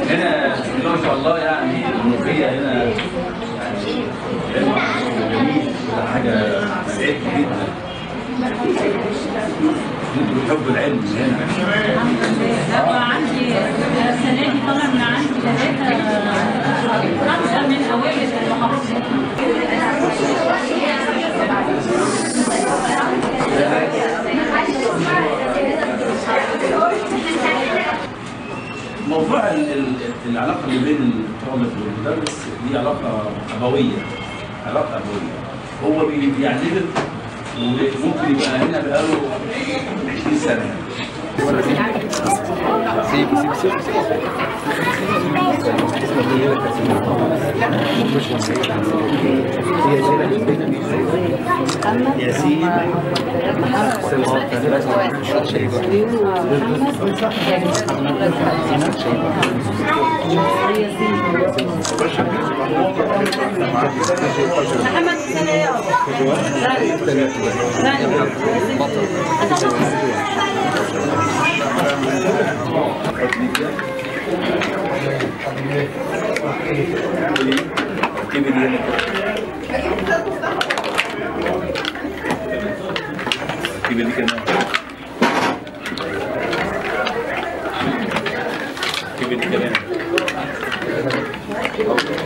هنا بسم الله ما شاء الله يعني الملوخيه هنا يعني علم جميل كل حاجه سعيد جدا انتوا بتحبوا العلم هنا لا عندي السنه دي طالع من عندي ثلاثه خمسه من اوائل المحافظات موضوع ال- ال- العلاقه اللي بين الطالب والمدرس دي علاقه ابويه علاقه ابويه هو بي- بيعلمك وممكن يبقى هنا بقاله 20 سنه محمد سنه يا ركبي دي هنا ركبي دي كمان ركبي دي كمان